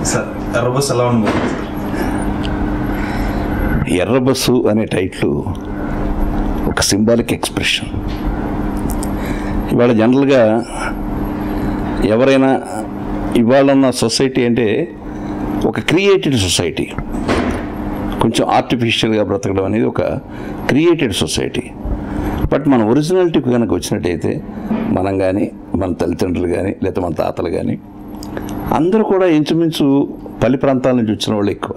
sir Errabus ఎలా ఉంది ఎర్రబస్సు అనే టైటిల్ ఒక సింబాలిక్ ఎక్స్ప్రెషన్ ఇవాళ జనరల్గా ఎవరైనా ఇవాళ ఉన్న సొసైటీ అంటే ఒక క్రియేటెడ్ సొసైటీ కొంచెం ఆర్టిఫిషియల్గా బ్రతకడం అనేది ఒక క్రియేటెడ్ సొసైటీ బట్ మన ఒరిజినాలిటీకి కనుక వచ్చినట్టయితే మనం కానీ మన తల్లిదండ్రులు కానీ లేదా మన తాతలు కానీ అందరూ కూడా ఇంచుమించు పల్లి ప్రాంతాల నుంచి వచ్చిన వాళ్ళు ఎక్కువ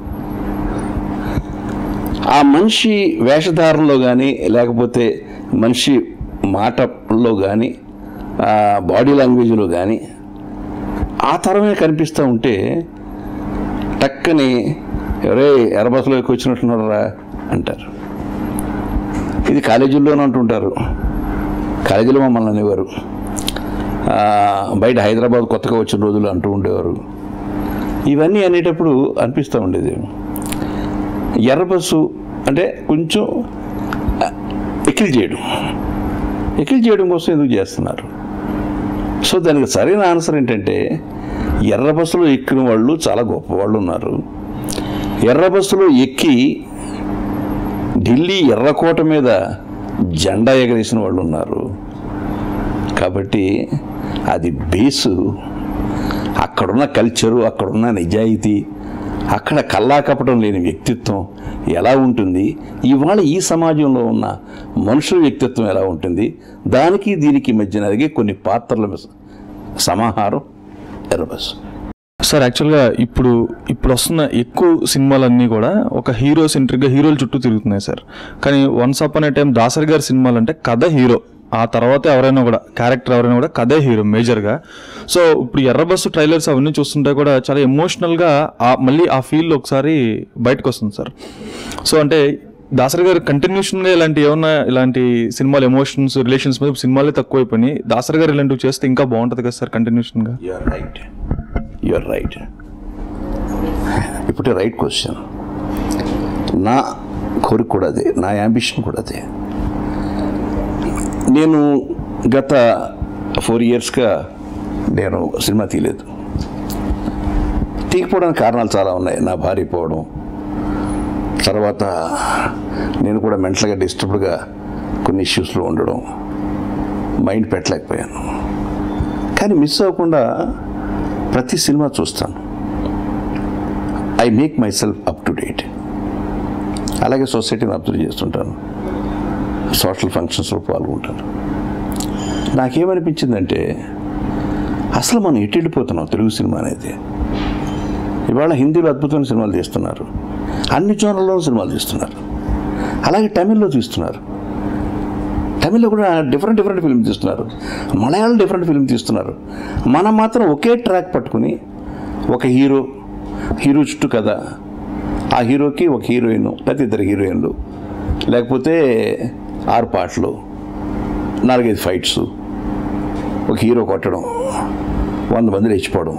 ఆ మనిషి వేషధారణలో కానీ లేకపోతే మనిషి మాటల్లో కానీ బాడీ లాంగ్వేజ్లో కానీ ఆ తరమే కనిపిస్తూ ఉంటే టక్కని ఎవరే ఎర్రబస్సులో ఎక్కువ వచ్చినట్టున్నారా అంటారు ఇది కాలేజీల్లోనే అంటుంటారు కాలేజీలో మమ్మల్ని అనేవారు ఆ, బయట హైదరాబాద్ కొత్తగా వచ్చిన రోజులు అంటూ ఉండేవారు ఇవన్నీ అనేటప్పుడు అనిపిస్తూ ఉండేది ఎర్ర బస్సు అంటే కొంచెం ఎక్కిల్ చేయడం ఎక్కిల్ చేయడం కోసం ఎందుకు చేస్తున్నారు సో దానికి సరైన ఆన్సర్ ఏంటంటే ఎర్ర బస్సులో ఎక్కిన వాళ్ళు చాలా గొప్ప వాళ్ళు ఉన్నారు ఎర్ర బస్సులో ఎక్కి ఢిల్లీ ఎర్రకోట మీద జెండా ఎగరేసిన వాళ్ళు ఉన్నారు కాబట్టి అది బేసు అక్కడున్న కల్చరు అక్కడున్న నిజాయితీ అక్కడ కల్లా కపటం లేని వ్యక్తిత్వం ఎలా ఉంటుంది ఇవాళ ఈ సమాజంలో ఉన్న మనుషుల వ్యక్తిత్వం ఎలా ఉంటుంది దానికి దీనికి మధ్య జరిగే కొన్ని పాత్రల సమాహారం ఎర్రబస్ సార్ యాక్చువల్గా ఇప్పుడు ఇప్పుడు వస్తున్న ఎక్కువ సినిమాలన్నీ కూడా ఒక హీరో సెంట్రిక్గా హీరోల చుట్టూ తిరుగుతున్నాయి సార్ కానీ వన్స్ అప్ అనే టైం దాసరి గారి సినిమాలు అంటే కథ హీరో ఆ తర్వాత ఎవరైనా కూడా క్యారెక్టర్ ఎవరైనా కూడా కథే హీరో మేజర్గా సో ఇప్పుడు ఎర్రబస్సు ట్రైలర్స్ అవన్నీ చూస్తుంటే కూడా చాలా ఎమోషనల్గా ఆ మళ్ళీ ఆ ఫీల్ ఒకసారి బయటకు వస్తుంది సార్ సో అంటే దాసరి గారు కంటిన్యూషన్గా ఇలాంటి ఏమన్నా ఇలాంటి సినిమాలు ఎమోషన్స్ రిలేషన్స్ మీద సినిమాలే తక్కువైపోయినాయి దాసరి గారు ఇలాంటివి చేస్తే ఇంకా బాగుంటుంది కదా సార్ కంటిన్యూషన్గా you are right you are right ఇప్పుడు రైట్ క్వశ్చన్ నా కోరిక కూడా అదే నా యాంబిషన్ కూడా అదే నేను గత ఫోర్ ఇయర్స్గా నేను సినిమా తీయలేదు తీయకపోవడానికి కారణాలు చాలా ఉన్నాయి నా భార్య పోవడం తర్వాత నేను కూడా మెంటల్గా డిస్టర్బ్డ్గా కొన్ని ఇష్యూస్లో ఉండడం మైండ్ పెట్టలేకపోయాను కానీ మిస్ అవ్వకుండా ప్రతి సినిమా చూస్తాను I make myself up to date అలాగే సొసైటీని అబ్జర్వ్ చేస్తుంటాను సోషల్ ఫంక్షన్స్లో పాల్గొంటాను నాకేమనిపించిందంటే అసలు మనం ఎటు వెళ్ళిపోతున్నాం తెలుగు సినిమా అనేది ఇవాళ హిందీలో అద్భుతమైన సినిమాలు తీస్తున్నారు అన్ని జోనర్లో సినిమాలు తీస్తున్నారు అలాగే తమిళ్లో తీస్తున్నారు తమిళ్లో కూడా డిఫరెంట్ డిఫరెంట్ ఫిల్మ్ తీస్తున్నారు మలయాళం డిఫరెంట్ ఫిల్మ్ తీస్తున్నారు మనం మాత్రం ఒకే ట్రాక్ పట్టుకుని ఒక హీరో హీరో చుట్టూ కదా ఆ హీరోకి ఒక హీరోయిన్ లేకపోతే ఇద్దరు హీరోయిన్లు లేకపోతే ఆరు పాటలు నాలుగైదు ఫైట్స్ ఒక హీరో కొట్టడం వంద మంది లేచిపోవడం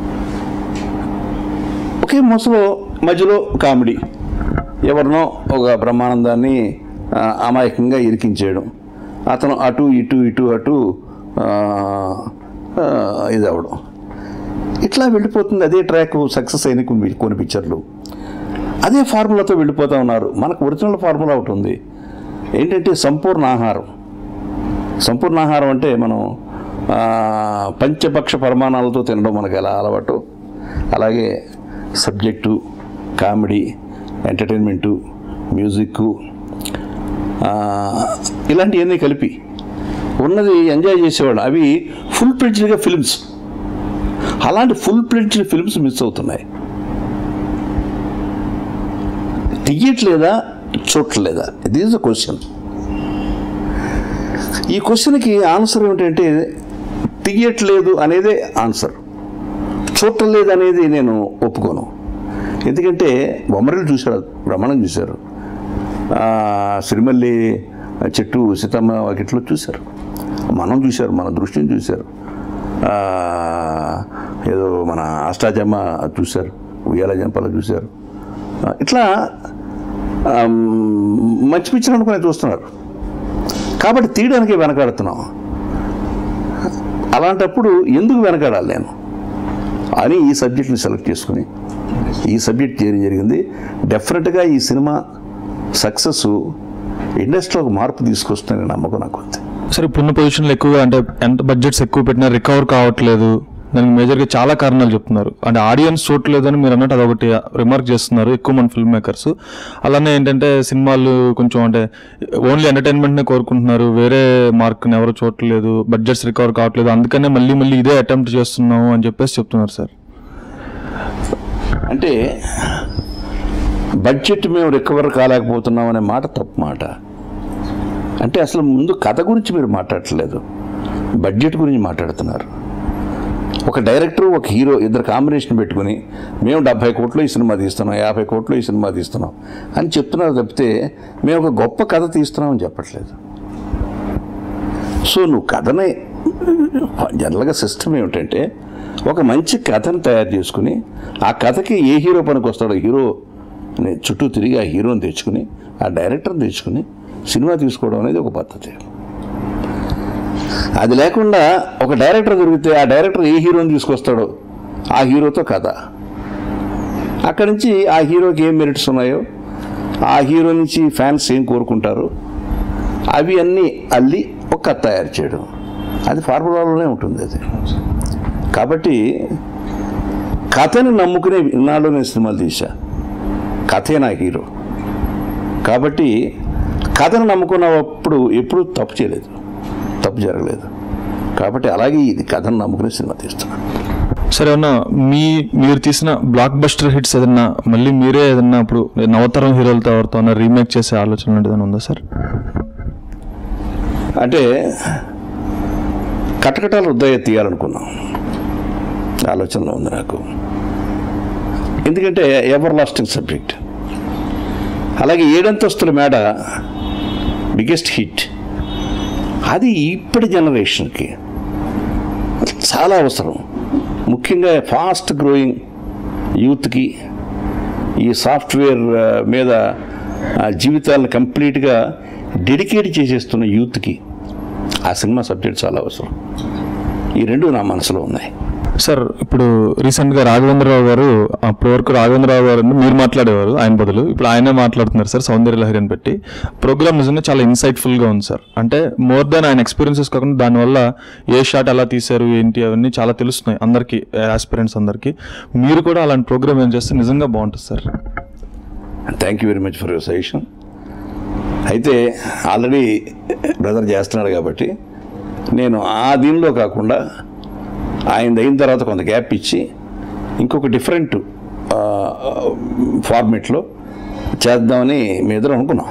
ఒకే మొసలో మధ్యలో కామెడీ ఎవరినో ఒక బ్రహ్మానందాన్ని ఆ, అమాయకంగా ఇరికించేయడం అతను అటు ఇటు ఇటు అటు ఆ, ఆ, ఇది అవ్వడం ఇట్లా వెళ్ళిపోతుంది అదే ట్రాక్ సక్సెస్ అయిన కొన్ని కొన్ని పిక్చర్లు అదే ఫార్ములాతో వెళ్ళిపోతూ ఉన్నారు మనకు ఒరిజినల్ ఫార్ములా ఒకటి ఉంది ఏంటంటే సంపూర్ణ ఆహారం సంపూర్ణ ఆహారం అంటే మనం ఆ, పంచపక్ష పరిమాణాలతో తినడం మనకు ఎలా అలవాటు అలాగే సబ్జెక్టు కామెడీ ఎంటర్టైన్మెంటు మ్యూజిక్ ఇలాంటివన్నీ కలిపి ఉన్నది ఎంజాయ్ చేసేవాళ్ళు అవి ఫుల్ ప్లెడ్జ్డ్గా ఫిల్మ్స్ అలాంటి ఫుల్ ప్లెడ్జ్డ్ ఫిల్మ్స్ మిస్ అవుతున్నాయి తీయట్లేదా చూడట్లేదా ఇది ఈజ్ ద క్వశ్చన్ ఈ క్వశ్చన్కి ఆన్సర్ ఏమిటంటే తీయట్లేదు అనేదే ఆన్సర్ చూడలేదు అనేది నేను ఒప్పుకోను ఎందుకంటే బొమ్మరిలు చూశారు బ్రహ్మాండం చూశారు ఆ, సిరిమల్లి చెట్టు సీతమ్మ వాకిట్లో చూశారు మనం చూశారు మన దృష్టిని చూశారు ఆ, ఏదో మన అష్టాజమ్మ చూశారు ఉయ్యాల జంపాల చూశారు ఆ, ఇట్లా ఆ, మంచి పిక్చర్ అనుకుని చూస్తున్నారు కాబట్టి తీయడానికి వెనకాడుతున్నాం అలాంటప్పుడు ఎందుకు వెనకాడాలి నేను అని ఈ సబ్జెక్ట్ని సెలెక్ట్ చేసుకుని ఈ సబ్జెక్ట్ చేయడం జరిగింది డెఫినెట్గా ఈ సినిమా సక్సెస్ ఇండస్ట్రీలో ఒక మార్పు తీసుకొస్తుందని నమ్మకం నాకు ఉంది సరే ఇప్పుడున్న పొజిషన్లో ఎక్కువగా అంటే ఎంత బడ్జెట్స్ ఎక్కువ పెట్టినా రికవర్ కావట్లేదు దానికి మేజర్గా చాలా కారణాలు చెప్తున్నారు అంటే ఆడియన్స్ చూడలేదని మీరు అన్నట్టు అదొకటి రిమార్క్ చేస్తున్నారు ఎక్కువ మంది ఫిల్మ్ మేకర్స్ అలానే ఏంటంటే సినిమాలు కొంచెం అంటే ఓన్లీ ఎంటర్టైన్మెంట్నే కోరుకుంటున్నారు వేరే మార్క్ని ఎవరు చూడట్లేదు బడ్జెట్స్ రికవర్ కావట్లేదు అందుకనే మళ్ళీ మళ్ళీ ఇదే అటెంప్ట్ చేస్తున్నాము అని చెప్పేసి చెప్తున్నారు సార్ అంటే బడ్జెట్ మేము రికవర్ కాలేకపోతున్నాం అనే మాట తప్పు మాట అంటే అసలు ముందు కథ గురించి మీరు మాట్లాడట్లేదు బడ్జెట్ గురించి మాట్లాడుతున్నారు ఒక డైరెక్టర్ ఒక హీరో ఇద్దరు కాంబినేషన్ పెట్టుకుని మేము డెబ్బై కోట్లు ఈ సినిమా తీస్తున్నాం యాభై కోట్లు ఈ సినిమా తీస్తున్నాం అని చెప్తున్నారు తప్పితే మేము ఒక గొప్ప కథ తీస్తున్నాం అని చెప్పట్లేదు సో నువ్వు కథని జనరల్గా సిస్టమ్ ఏమిటంటే ఒక మంచి కథను తయారు చేసుకుని ఆ కథకి ఏ హీరో పనికి వస్తాడో హీరో చుట్టూ తిరిగి ఆ హీరోని తెచ్చుకుని ఆ డైరెక్టర్ని తెచ్చుకుని సినిమా తీసుకోవడం అనేది ఒక పద్ధతి అది లేకుండా ఒక డైరెక్టర్ దొరికితే ఆ డైరెక్టర్ ఏ హీరోని తీసుకొస్తాడో ఆ హీరోతో కథ అక్కడి నుంచి ఆ హీరోకి ఏం మెరిట్స్ ఉన్నాయో ఆ హీరో నుంచి ఫ్యాన్స్ ఏం కోరుకుంటారు అవి అన్నీ అల్లి ఒక కథ తయారు చేయడం అది ఫార్ములాలోనే ఉంటుంది అది కాబట్టి కథని నమ్ముకునే ఇన్నాళ్ళు నేను సినిమాలు తీసా కథే నా హీరో కాబట్టి కథను నమ్ముకున్నప్పుడు ఎప్పుడూ తప్పు చేయలేదు తప్పు జరగలేదు కాబట్టి అలాగే ఇది కథను నమ్ముకునే సినిమా తీస్తున్నాను సరే అన్న మీ మీరు తీసిన బ్లాక్ బస్టర్ హిట్స్ ఏదన్నా మళ్ళీ మీరే ఏదన్నా ఇప్పుడు నవతరం హీరోలతో ఎవరితో రీమేక్ చేసే ఆలోచన లాంటిది ఏదైనా ఉందా సార్ అంటే కటకటాలు ఉద్దయ తీయాలనుకున్నాం ఆలోచనలో ఉంది నాకు ఎందుకంటే ఎవర్ లాస్టింగ్ సబ్జెక్ట్ అలాగే ఏడంతస్తుల మేడ బిగ్గెస్ట్ హిట్ అది ఇప్పటి జనరేషన్కి చాలా అవసరం ముఖ్యంగా ఫాస్ట్ గ్రోయింగ్ యూత్కి ఈ సాఫ్ట్వేర్ ఆ, మీద ఆ, జీవితాలను కంప్లీట్గా డెడికేట్ చేసేస్తున్న యూత్కి ఆ సినిమా సబ్జెక్ట్ చాలా అవసరం ఈ రెండు నా మనసులో ఉన్నాయి సార్ ఇప్పుడు రీసెంట్గా రాఘవేంద్రరావు గారు అప్పటి వరకు రాఘవేంద్రరావు గారు అంటే మీరు మాట్లాడేవారు ఆయన బదులు ఇప్పుడు ఆయనే మాట్లాడుతున్నారు సార్ సౌందర్య లహరి అని పెట్టి ప్రోగ్రామ్ నిజంగా చాలా ఇన్సైట్ఫుల్గా ఉంది సార్ అంటే మోర్ దాన్ ఆయన ఎక్స్పీరియన్సెస్ కాకుండా దానివల్ల ఏ షాట్ ఎలా తీశారు ఏంటి అవన్నీ చాలా తెలుస్తున్నాయి అందరికీ ఆస్పిరెంట్స్ అందరికీ మీరు కూడా అలాంటి ప్రోగ్రామ్ ఏం చేస్తే నిజంగా బాగుంటుంది sir thank you very much for your suggestion అయితే ఆల్రెడీ బ్రదర్ చేస్తున్నాడు కాబట్టి నేను ఆ దీనిలో కాకుండా ఆయన అయిన తర్వాత కొంత గ్యాప్ ఇచ్చి ఇంకొక డిఫరెంట్ ఫార్మేట్లో చేద్దామని మీ ఇద్దరు అనుకున్నాం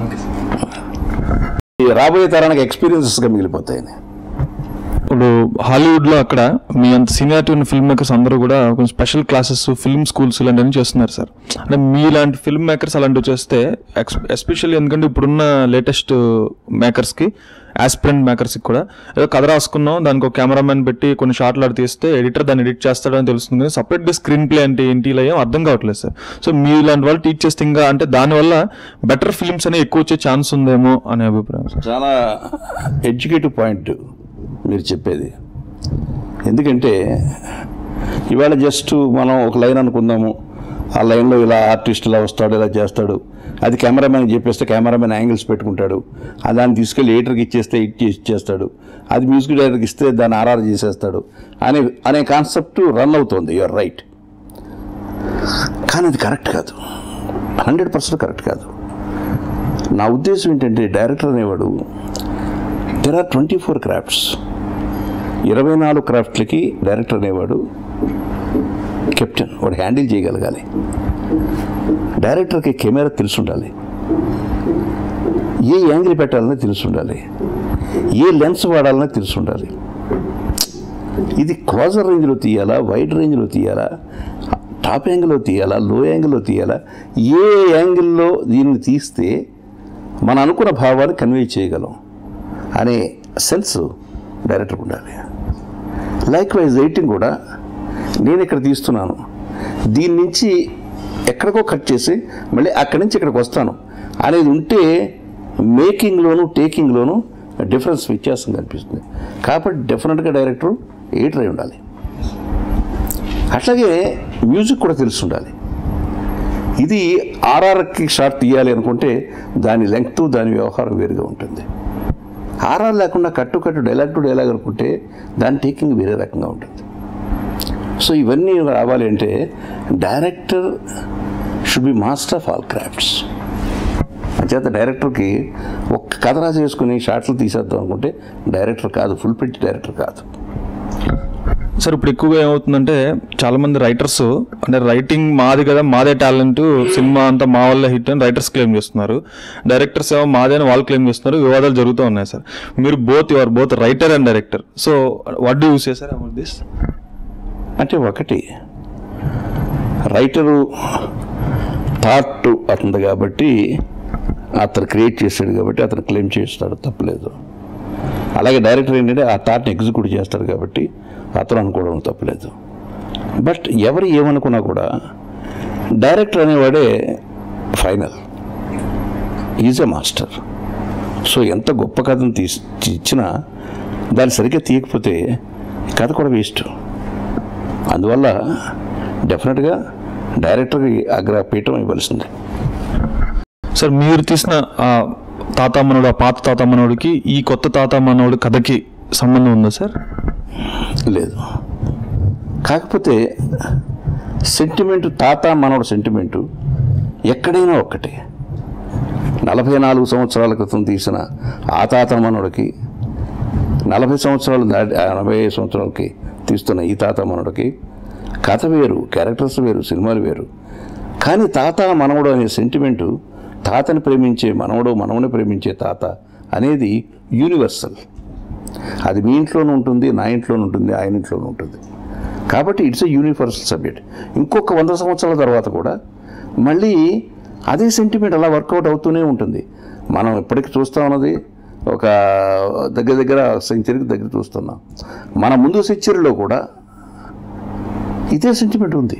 ఈ రాబోయే తరానికి ఎక్స్పీరియన్సెస్గా మిగిలిపోతాయని ఇప్పుడు హాలీవుడ్లో అక్కడ మీ అంత సీనియారిటీ ఉన్న ఫిల్మ్ మేకర్స్ అందరూ కూడా కొంచెం స్పెషల్ క్లాసెస్ ఫిల్మ్ స్కూల్స్ ఇలాంటివన్నీ చేస్తున్నారు సార్ అంటే మీలాంటి ఫిల్మ్ మేకర్స్ అలాంటివి చేస్తే ఎస్పెషల్లీ ఎందుకంటే ఇప్పుడున్న లేటెస్ట్ మేకర్స్కి ఆస్పిరెంట్ మేకర్స్కి కూడా ఏదో కథ రాసుకున్నాం దానికి ఒక కెమెరామెన్ పెట్టి కొన్ని షార్ట్లు ఆడి తీస్తే ఎడిటర్ దాన్ని ఎడిట్ చేస్తాడని తెలుస్తుంది కానీ సపరేట్గా స్క్రీన్ ప్లే అంటే ఏంటి ఇలా ఏం అర్థం కావట్లేదు సార్ సో మీ ఇలాంటి వాళ్ళు టీచ్ చేస్తే ఇంకా అంటే దానివల్ల బెటర్ ఫిల్మ్స్ అనేవి ఎక్కువ వచ్చే ఛాన్స్ ఉందేమో అనే అభిప్రాయం సార్ చాలా ఎడ్యుకేటివ్ పాయింట్ మీరు చెప్పేది ఎందుకంటే ఇవాళ జస్ట్ మనం ఒక లైన్ అనుకుందాము ఆ లైన్లో ఇలా ఆర్టిస్ట్ ఇలా వస్తాడు ఇలా చేస్తాడు అది కెమెరామెన్ చెప్పేస్తే కెమెరామెన్ యాంగిల్స్ పెట్టుకుంటాడు ఆ దాన్ని తీసుకెళ్ళి ఎడిటర్కి ఇచ్చేస్తే ఇట్ చేసి ఇచ్చేస్తాడు అది మ్యూజిక్ డైరెక్టర్కి ఇస్తే దాన్ని ఆర్ఆర్ చేసేస్తాడు అనే అనే కాన్సెప్ట్ రన్ అవుతోంది యువర్ రైట్ కానీ అది కరెక్ట్ కాదు హండ్రెడ్ పర్సెంట్ కరెక్ట్ కాదు నా ఉద్దేశం ఏంటంటే డైరెక్టర్ అనేవాడు there are twenty four crafts ఇరవై నాలుగు క్రాఫ్ట్లకి డైరెక్టర్ అనేవాడు కెప్టెన్ వాడు హ్యాండిల్ చేయగలగాలి డైరెక్టర్కి కెమెరా తెలిసి ఉండాలి ఏ యాంగిల్ పెట్టాలని తెలిసి ఉండాలి ఏ లెన్స్ వాడాలని తెలిసి ఉండాలి ఇది క్లోజర్ రేంజ్లో తీయాలా వైడ్ రేంజ్లో తీయాలా టాప్ యాంగిల్లో తీయాలా లో యాంగిల్లో తీయాలా ఏ యాంగిల్లో దీన్ని తీస్తే మనం అనుకున్న భావాన్ని కన్వే చేయగలం అనే సెన్స్ డైరెక్టర్కి ఉండాలి లైక్ వైజ్ ఎయిటింగ్ కూడా నేను ఇక్కడ తీస్తున్నాను దీని నుంచి ఎక్కడికో కట్ చేసి మళ్ళీ అక్కడి నుంచి ఇక్కడికి వస్తాను అనేది ఉంటే మేకింగ్లోను టేకింగ్లోను డిఫరెన్స్ వ్యత్యాసం కనిపిస్తుంది కాబట్టి డెఫినెట్గా డైరెక్టర్ ఎయిటర్ అయి ఉండాలి అట్లాగే మ్యూజిక్ కూడా తెలిసి ఉండాలి ఇది ఆర్ఆర్కి షార్ట్ తీయాలి అనుకుంటే దాని లెంగ్త్ దాని వ్యవహారం వేరుగా ఉంటుంది ఆర్ఆర్ లేకుండా కట్టు కట్టు డైలాగ్ టు డైలాగ్ అనుకుంటే దాని టేకింగ్ వేరే రకంగా ఉంటుంది సో ఇవన్నీ రావాలి అంటే director should be master of all crafts అంచేత డైరెక్టర్కి ఒక్క కథ రాసి వేసుకుని షార్ట్లు తీసేద్దాం అనుకుంటే డైరెక్టర్ కాదు ఫుల్ ప్రింట్ డైరెక్టర్ కాదు సార్ ఇప్పుడు ఎక్కువగా ఏమవుతుందంటే చాలా మంది రైటర్స్ అంటే రైటింగ్ మాది కదా మాదే టాలెంట్ సినిమా అంతా మా వల్ల హిట్ అని రైటర్స్ క్లెయిమ్ చేస్తున్నారు డైరెక్టర్స్ ఏమో మాదే అని వాళ్ళు క్లెయిమ్ చేస్తున్నారు వివాదాలు జరుగుతూ ఉన్నాయి సార్ మీరు both your both writer and director so what do views sir about this అంటే ఒకటి రైటరు థాట్ అతనిది కాబట్టి అతను క్రియేట్ చేస్తాడు కాబట్టి అతను క్లెయిమ్ చేస్తాడు తప్పలేదు అలాగే డైరెక్టర్ ఏంటంటే ఆ థాట్ని ఎగ్జిక్యూట్ చేస్తాడు కాబట్టి అతను అనుకోవడం తప్పలేదు బట్ ఎవరు ఏమనుకున్నా కూడా డైరెక్టర్ అనేవాడే final is a master so ఎంత గొప్ప కథను తీసి ఇచ్చినా దాన్ని సరిగ్గా తీయకపోతే కథ కూడా వేస్ట్ అందువల్ల డెఫినెట్గా డైరెక్టర్కి అగ్రపీఠం ఇవ్వాల్సిందే సార్ మీరు తీసిన ఆ తాతామనుడు ఆ పాత తాతామనుడికి ఈ కొత్త తాతామనుడు కథకి సంబంధం ఉందా సార్ లేదు కాకపోతే సెంటిమెంటు తాత మనవడు సెంటిమెంటు ఎక్కడైనా ఒక్కటే నలభై నాలుగు సంవత్సరాల క్రితం తీసిన ఆ తాత మనవడికి నలభై సంవత్సరాలు దాటి ఎనభై సంవత్సరాలకి తీస్తున్న ఈ తాత మనవడికి కథ వేరు క్యారెక్టర్స్ వేరు సినిమాలు వేరు కానీ తాత మనవడు అనే సెంటిమెంటు తాతని ప్రేమించే మనవడు మనవని ప్రేమించే తాత అనేది యూనివర్సల్ అది మీ ఇంట్లోనూ ఉంటుంది నా ఇంట్లోనూ ఉంటుంది ఆయన ఇంట్లోనూ ఉంటుంది కాబట్టి ఇట్స్ ఎ యూనివర్సల్ సబ్జెక్ట్ ఇంకొక వంద సంవత్సరాల తర్వాత కూడా మళ్ళీ అదే సెంటిమెంట్ అలా వర్కౌట్ అవుతూనే ఉంటుంది మనం ఇప్పటికి చూస్తూ ఉన్నది ఒక దగ్గర దగ్గర సెంచరీకి దగ్గర చూస్తున్నాం మన ముందు సెంచరీలో కూడా ఇదే సెంటిమెంట్ ఉంది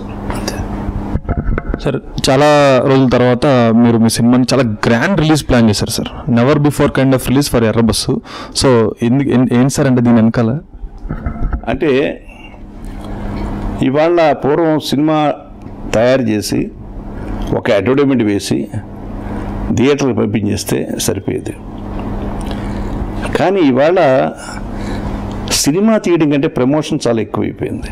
సార్ చాలా రోజుల తర్వాత మీరు మీ సినిమాని చాలా గ్రాండ్ రిలీజ్ ప్లాన్ చేశారు sir never before kind of release for Erra Bus so ఎందుకు ఏం- ఏంటి సార్ అంటే దీని వెనకాల అంటే ఇవాళ పూర్వం సినిమా తయారు చేసి ఒక అడ్వర్టైజ్మెంట్ వేసి థియేటర్కి పంపించేస్తే సరిపోయేది కానీ ఇవాళ సినిమా తీయడం కంటే ప్రమోషన్ చాలా ఎక్కువైపోయింది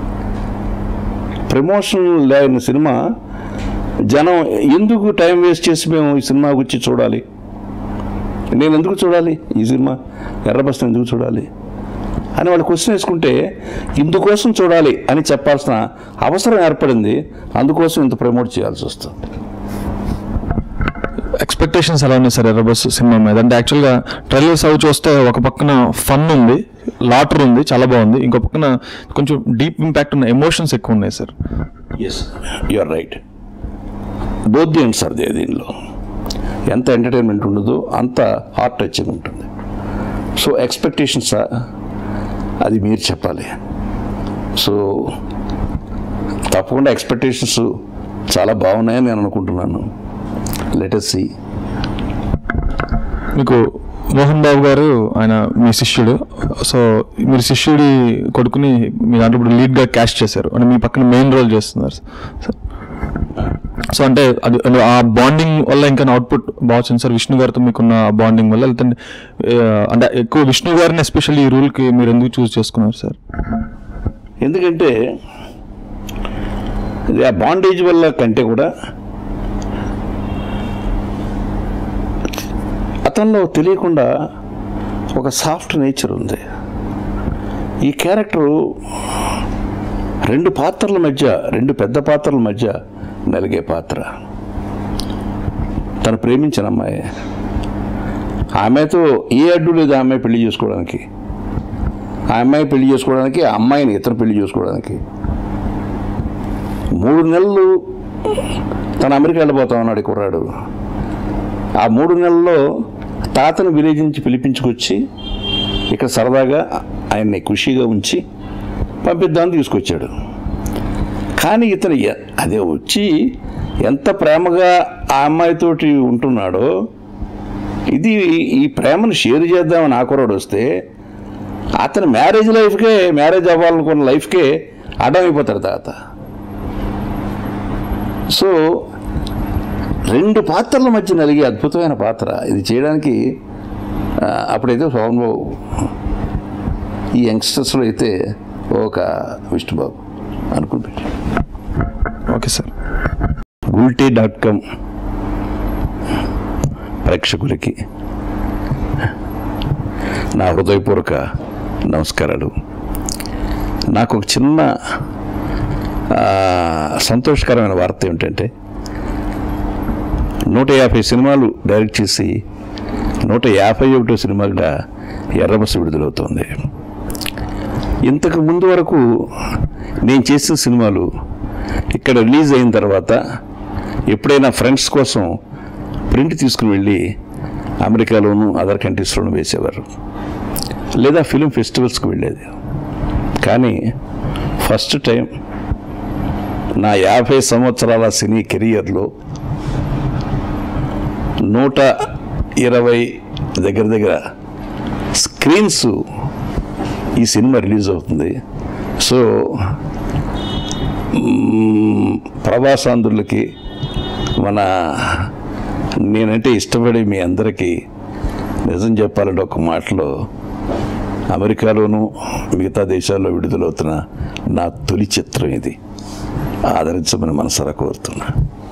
ప్రమోషన్ లేని సినిమా జనం ఎందుకు టైం వేస్ట్ చేసి మేము ఈ సినిమా గురించి చూడాలి నేను ఎందుకు చూడాలి ఈ సినిమా ఎర్రబస్తం ఎందుకు చూడాలి అని వాళ్ళు క్వశ్చన్ వేసుకుంటే ఇందుకోసం చూడాలి అని చెప్పాల్సిన అవసరం ఏర్పడింది అందుకోసం ఇంత ప్రమోట్ చేయాల్సి వస్తుంది ఎక్స్పెక్టేషన్స్ ఎలా ఉన్నాయి సార్ ఎర్ర బస్సు సినిమా మీద అంటే యాక్చువల్గా ట్రైలర్స్ అవి చూస్తే ఒక పక్కన ఫన్ ఉంది లాటర్ ఉంది చాలా బాగుంది ఇంకో పక్కన కొంచెం డీప్ ఇంపాక్ట్ ఉన్న ఎమోషన్స్ ఎక్కువ ఉన్నాయి sir yes you are right both the ends are they దీనిలో ఎంత ఎంటర్టైన్మెంట్ ఉండదో అంత హార్ట్ టచింగ్ ఉంటుంది సో ఎక్స్పెక్టేషన్స్ అది మీరు చెప్పాలి సో తప్పకుండా ఎక్స్పెక్టేషన్స్ చాలా బాగున్నాయని నేను అనుకుంటున్నాను లెటెస్ సి మీకు మోహన్ బాబు గారు ఆయన మీ శిష్యుడు సో మీరు శిష్యుడి కొడుకుని మీ దాంట్లో ఇప్పుడు లీడ్గా క్యాష్ చేశారు అంటే మీ పక్కన మెయిన్ రోల్ చేస్తున్నారు సో- సో అంటే అది అంటే ఆ బాండింగ్ వల్ల ఇంకా అవుట్పుట్ బాగా వచ్చింది సార్ విష్ణు గారితో మీకున్న బాండింగ్ వల్ల లేదంటే ఆ, అంటే ఎక్కువ విష్ణు గారిని ఎస్పెషల్లీ ఈ రూల్కి మీరు ఎందుకు చూస్ చేసుకున్నారు సార్ ఎందుకంటే ఇది ఆ బాండేజ్ వల్ల కంటే కూడా అతనిలో తెలియకుండా ఒక సాఫ్ట్ నేచర్ ఉంది ఈ క్యారెక్టరు రెండు పాత్రల మధ్య రెండు పెద్ద పాత్రల మధ్య నలిగే పాత్ర తను ప్రేమించిన అమ్మాయి ఆమెతో ఏ అడ్డు లేదు ఆ అమ్మాయి పెళ్లి చేసుకోవడానికి ఆ అమ్మాయి పెళ్లి చేసుకోవడానికి ఆ అమ్మాయిని ఇతను పెళ్లి చేసుకోవడానికి మూడు నెలలు తను అమెరికా వెళ్ళిపోతా ఉన్నాడు ఈ కుర్రాడు ఆ మూడు నెలల్లో తాతను విలేజ్ నుంచి పిలిపించుకొచ్చి ఇక్కడ సరదాగా ఆయన్ని ఖుషీగా ఉంచి పంపిద్దామని తీసుకొచ్చాడు కానీ ఇతను ఎ- అదే వచ్చి ఎంత ప్రేమగా ఆ అమ్మాయితోటి ఉంటున్నాడో ఇది ఈ ప్రేమను షేర్ చేద్దామని ఆ కుర్రాడు వస్తే అతని మ్యారేజ్ లైఫ్కే మ్యారేజ్ అవ్వాలనుకున్న లైఫ్కే అడ్డం అయిపోతాడు తర్వాత సో రెండు పాత్రల మధ్య నలిగే అద్భుతమైన పాత్ర ఇది చేయడానికి ఆ, అప్పుడైతే సోమన్ బాబు ఈ యంగ్స్టర్స్లో అయితే ఒక విష్ణుబాబు అనుకుని పెట్టాడు okay sir Gulte dot com ప్రేక్షకులకి నా హృదయపూర్వక నమస్కారాలు నాకు ఒక చిన్న ఆ, సంతోషకరమైన వార్త ఏమిటంటే నూట యాభై సినిమాలు డైరెక్ట్ చేసి నూట యాభై ఒకటో సినిమాగా ఎర్రబస్సు విడుదలవుతోంది ఇంతకు ముందు వరకు నేను చేసిన సినిమాలు ఇక్కడ రిలీజ్ అయిన తర్వాత ఎప్పుడైనా ఫ్రెండ్స్ కోసం ప్రింట్ తీసుకుని వెళ్ళి అమెరికాలోను అదర్ కంట్రీస్లోనూ వేసేవారు లేదా ఫిలిం ఫెస్టివల్స్కి వెళ్ళేది కానీ ఫస్ట్ టైం నా యాభై సంవత్సరాల సినీ కెరియర్లో నూట ఇరవై దగ్గర దగ్గర స్క్రీన్స్ ఈ సినిమా రిలీజ్ అవుతుంది సో మ్మ్, ప్రవాసాంధ్రులకి మన నేనంటే ఇష్టపడే మీ అందరికీ నిజం చెప్పాలంటే ఒక మాటలో అమెరికాలోను మిగతా దేశాల్లో విడుదలవుతున్న నా తొలి చిత్రం ఇది ఆదరించమని మనసారా కోరుతున్నా